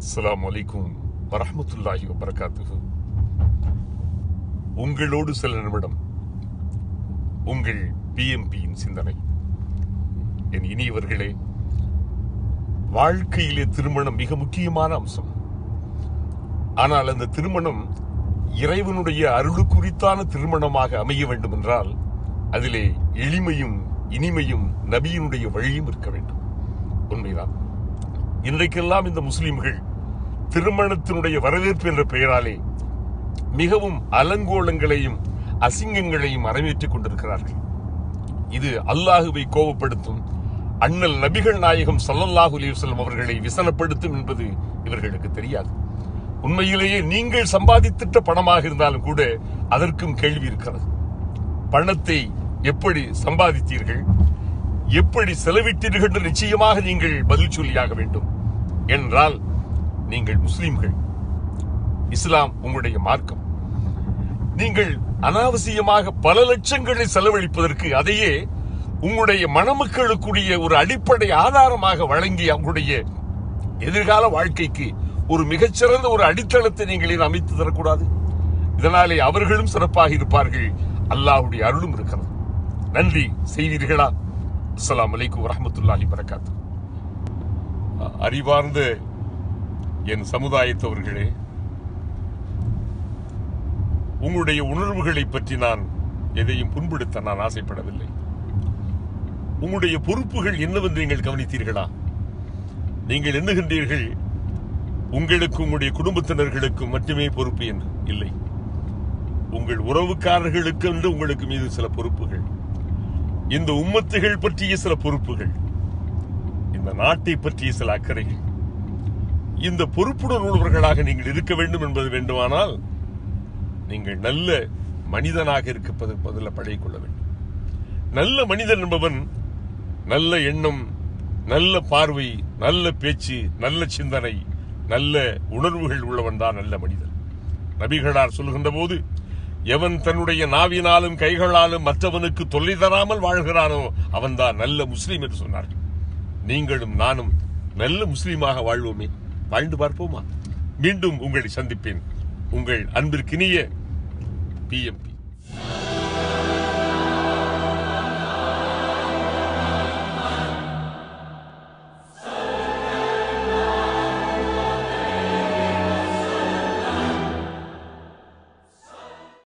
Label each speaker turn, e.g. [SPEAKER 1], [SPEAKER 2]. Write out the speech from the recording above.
[SPEAKER 1] அஸ்ஸலாமு அலைக்கும் வரஹ்மத்துல்லாஹி வபரகாத்துஹு உங்களோடு சில நிமிடம் உங்கள் பிஎம்பியின் சிந்தனை என் இனியவர்களே வாழ்க்கையிலே திருமணம் மிக முக்கியமான அம்சம் ஆனால் அந்த திருமணம் இறைவனுடைய அருளு குறித்தான திருமணமாக அமைய வேண்டும் என்றால் அதிலே எளிமையும் இனிமையும் நபியினுடைய வழியும் இருக்க வேண்டும் உண்மைதான் இன்றைக்கெல்லாம் இந்த முஸ்லிம்கள் திருமணத்தினுடைய வரவேற்பு என்ற பெயராலே மிகவும் அலங்கோலங்களையும் அசிங்கங்களையும் அரங்கேற்றிக் கொண்டிருக்கிறார்கள் இது அல்லாஹுவை கோபப்படுத்தும் அண்ணல் நபிகள் நாயகம் ஸல்லல்லாஹு அலைஹி வஸல்லம் அவர்களை விசனப்படுத்தும் என்பது இவர்களுக்கு தெரியாது உண்மையிலேயே நீங்கள் சம்பாதித்திட்ட பணமாக இருந்தாலும் கூட அதற்கும் கேள்வி இருக்கிறது பணத்தை எப்படி சம்பாதித்தீர்கள் எப்படி செலவிட்டீர்கள் என்று நிச்சயமாக நீங்கள் பதில் சொல்லியாக வேண்டும் என்றால் நீங்கள் முஸ்லிம்கள் இஸ்லாம் உங்களுடைய மார்க்கம் நீங்கள் அனாவசியமாக பல லட்சங்களை செலவழிப்பதற்கு அதையே உங்களுடைய மணமக்களுக்குரிய ஒரு அடிப்படை ஆதாரமாக வழங்கி அவங்களுடைய எதிர்கால வாழ்க்கைக்கு ஒரு மிகச்சிறந்த ஒரு அடித்தளத்தை நீங்கள் ஏன் அமைத்து தரக்கூடாது இதனாலே அவர்களும் சிறப்பாக இருப்பார்கள் அல்லாஹ்வுடைய அருளும் இருக்கிறது நன்றி செய்வீர்களா அஸ்ஸலாமு அலைக்கும் வரஹ்மத்துல்லாஹி வரகாத்து அறிவார்ந்த என் சமுதாயத்தவர்களே உங்களுடைய உணர்வுகளை பற்றி நான் எதையும் புண்படுத்த நான் ஆசைப்படவில்லை உங்களுடைய பொறுப்புகள் என்னவென்று நீங்கள் கவனித்தீர்களா நீங்கள் எண்ணுகின்றீர்கள் உங்களுக்கு உங்களுடைய குடும்பத்தினர்களுக்கும் மட்டுமே பொறுப்பு என்று இல்லை உங்கள் உறவுக்காரர்களுக்கு என்று உங்களுக்கு மீது சில பொறுப்புகள் இந்த உம்மத்துகள் பற்றிய சில பொறுப்புகள் இந்த நாட்டை பற்றிய சில அக்கறைகள் இந்த பொறுப்புடன் உள்ளவர்களாக நீங்கள் இருக்க வேண்டும் என்பது வேண்டுமானால் நீங்கள் நல்ல மனிதனாக இருப்பது முதல்ல பழகிக் கொள்ள வேண்டும் நல்ல மனிதன் என்பவன் நல்ல எண்ணம் நல்ல பார்வை நல்ல பேச்சு நல்ல சிந்தனை நல்ல உணர்வுகள் உள்ளவன் தான் நல்ல மனிதன் நபிகளார் சொல்கின்ற போது எவன் தன்னுடைய நாவினாலும் கைகளாலும் மற்றவனுக்கு தொல்லை தராமல் வாழ்கிறானோ அவன்தான் நல்ல முஸ்லீம் என்று சொன்னார்கள் நீங்களும் நானும் நல்ல முஸ்லீமாக வாழ்வோமே வாழ்ந்து பார்ப்போமா மீண்டும் உங்களை சந்திப்பேன் உங்கள் அன்பிற்கினிய பிஎம்பி